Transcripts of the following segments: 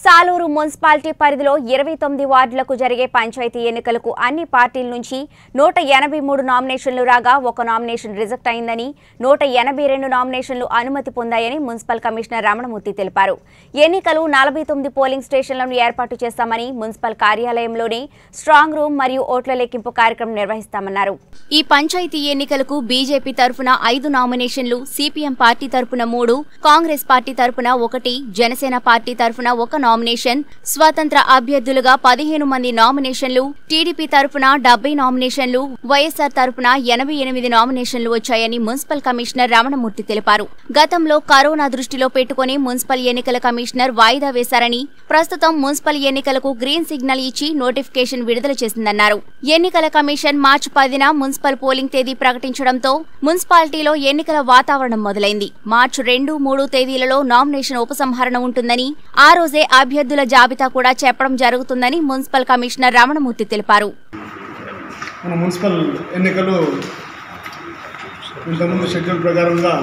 Saluru municipality పరిధిలో ఇరవై తొమ్మిది వార్డులకు జరిగే పంచాయతీ ఎన్నికలకు అన్ని పార్టీల నుంచి నూట ఎనభై మూడు నామినేషన్లు రాగా ఒక నామినేషన్ రిజెక్ట్ అయిందని నూట ఎనభై రెండు నామినేషన్లు అనుమతి పొందాయని మున్సిపల్ కమిషనర్ రమణమూర్తి తెలిపారు ఎన్నికలు నలభై తొమ్మిది పోలింగ్ స్టేషన్లను ఏర్పాటు చేస్తామని మున్సిపల్ కార్యాలయంలోనే స్ట్రాంగ్ రూమ్ మరియు ఓట్ల లెక్కింపు కార్యక్రమం నిర్వహిస్తామన్నారు ఈ పంచాయతీ ఎన్నికలకు బీజేపీ తరఫున ఐదు నామినేషన్లు సిపిఎం పార్టీ తరఫున మూడు కాంగ్రెస్ పార్టీ తరఫున ఒకటి జనసేన పార్టీ తరఫున ఒక నామినేషన్ స్వతంత్ర అభ్యర్థులుగా పదిహేను మంది నామినేషన్లు టీడీపీ తరఫున డెబ్బై నామినేషన్లు వైఎస్ఆర్ తరఫున ఎనభై ఎనిమిది నామినేషన్లు వచ్చాయని మున్సిపల్ కమిషనర్ రమణమూర్తి తెలిపారు గతంలో కరోనా దృష్టిలో పెట్టుకుని మున్సిపల్ ఎన్నికల కమిషనర్ వాయిదా వేశారని ప్రస్తుతం మున్సిపల్ ఎన్నికలకు గ్రీన్ సిగ్నల్ ఇచ్చి నోటిఫికేషన్ విడుదల చేసిందన్నారు ఎన్నికల కమిషన్ మార్చి పదిన మున్సిపల్ పోలింగ్ తేదీ ప్రకటించడంతో మున్సిపాలిటీలో ఎన్నికల వాతావరణం మొదలైంది మార్చి రెండు మూడు తేదీలలో నామినేషన్ ఉపసంహరణ ఉంటుందని ఆ రోజే అభ్యర్థుల జాబితా కూడా చెప్పడం జరుగుతుందని మున్సిపల్ కమిషనర్ రమణమూర్తి తెలిపారు మన మున్సిపల్ ఎన్నికలు ఇంతకుముందు షెడ్యూల్ ప్రకారంగా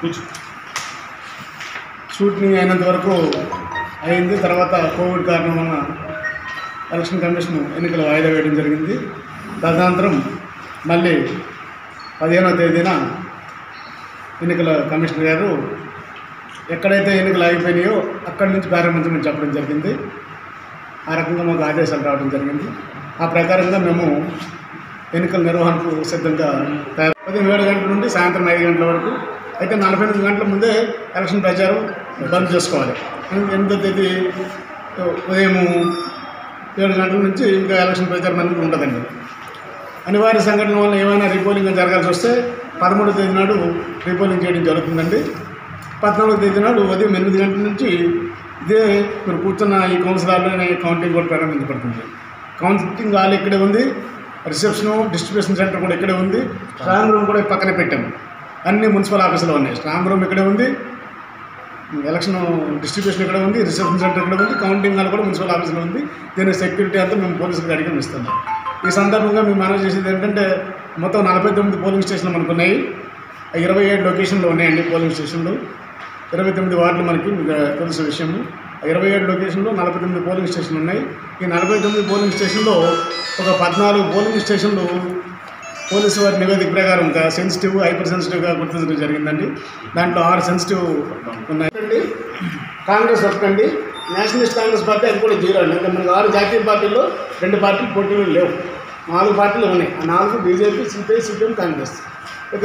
షూటింగ్ అయినంత వరకు అయింది తర్వాత కోవిడ్ కారణం వలన ఎలక్షన్ కమిషన్ ఎన్నికలు వాయిదా వేయడం జరిగింది తదనంతరం మళ్ళీ పదిహేనవ తేదీన ఎన్నికల కమిషనర్ గారు ఎక్కడైతే ఎన్నికలు ఆగిపోయినాయో అక్కడి నుంచి ప్రారంభించమని చెప్పడం జరిగింది ఆ రకంగా మాకు ఆదేశాలు రావడం జరిగింది ఆ ప్రకారంగా మేము ఎన్నికల నిర్వహణకు సిద్ధంగా తయారు ఉదయం ఏడు గంటల నుండి సాయంత్రం ఐదు గంటల వరకు అయితే నలభై ఎనిమిది గంటల ముందే ఎలక్షన్ ప్రచారం బంద్ చేసుకోవాలి ఎనిమిది- ఎనిమిదో తేదీ ఉదయం ఏడు గంటల నుంచి ఇంకా ఎలక్షన్ ప్రచారం అనేది ఉండదండి అనివార్య సంఘటన వల్ల ఏమైనా రీపోలింగ్ జరగాల్సి వస్తే పదమూడో తేదీ నాడు రీపోలింగ్ చేయడం జరుగుతుందండి పద్నాలుగో తేదీ నాడు ఉదయం ఎనిమిది గంటల నుంచి ఇదే మీరు కూర్చున్న ఈ కౌన్సిలర్లోనే కౌంటింగ్ కూడా ప్రారంభించబడుతుంది కౌంటింగ్ హాల్ ఇక్కడే ఉంది రిసెప్షన్ డిస్ట్రిబ్యూషన్ సెంటర్ కూడా ఇక్కడే ఉంది స్ట్రాంగ్ రూమ్ కూడా పక్కనే పెట్టాము అన్ని మున్సిపల్ ఆఫీసులో ఉన్నాయి స్ట్రాంగ్ రూమ్ ఇక్కడే ఉంది ఎలక్షన్ డిస్ట్రిబ్యూషన్ ఇక్కడ ఉంది రిసెప్షన్ సెంటర్ ఇక్కడ ఉంది కౌంటింగ్ హాల్ కూడా మున్సిపల్ ఆఫీసులో ఉంది దీని సెక్యూరిటీ అంతా మేము పోలీసులకు అడిగి ఇస్తున్నాం ఈ సందర్భంగా మేము మనవి చేసేది ఏంటంటే మొత్తం నలభై తొమ్మిది పోలింగ్ స్టేషన్లు మనకు ఉన్నాయి ఆ ఇరవై ఏడు లొకేషన్లు ఉన్నాయండి పోలింగ్ స్టేషన్లు ఇరవై తొమ్మిది వార్డులు మనకి మీకు తెలిసిన విషయము ఆ ఇరవై ఏడు లొకేషన్లో నలభై తొమ్మిది పోలింగ్ స్టేషన్లు ఉన్నాయి ఈ నలభై తొమ్మిది పోలింగ్ స్టేషన్లో ఒక పద్నాలుగు పోలింగ్ స్టేషన్లు పోలీసు వారి నివేదిక ప్రకారం ఒక సెన్సిటివ్ హైపర్ సెన్సిటివ్గా గుర్తించడం జరిగిందండి దాంట్లో ఆరు సెన్సిటివ్ ఉన్నాయండి కాంగ్రెస్ ఒకటండి నేషనలిస్ట్ కాంగ్రెస్ పార్టీ అది కూడా జీరో అండి అంటే మనకు ఆరు జాతీయ పార్టీల్లో రెండు పార్టీలు పోటీలు లేవు నాలుగు పార్టీలు ఉన్నాయి ఆ నాలుగు బీజేపీ సిపిఐ సిపిఎం కాంగ్రెస్ ఇక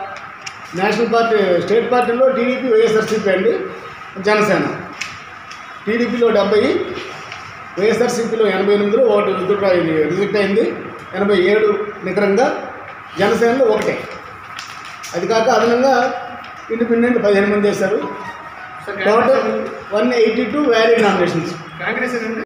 నేషనల్ పార్టీ స్టేట్ పార్టీలో టీడీపీ వైఎస్ఆర్సీపీ అండి జనసేన టీడీపీలో డెబ్బై వైఎస్ఆర్సీపీలో ఎనభై ఎనిమిదిలో ఒకటి రిజెక్ట్ అయింది రిజెక్ట్ అయింది ఎనభై ఏడు నికరంగా జనసేనలో ఒకటే అది కాక అదనంగా ఇండిపెండెంట్ పదిహేను మంది వేశారు total one eighty two valid nominations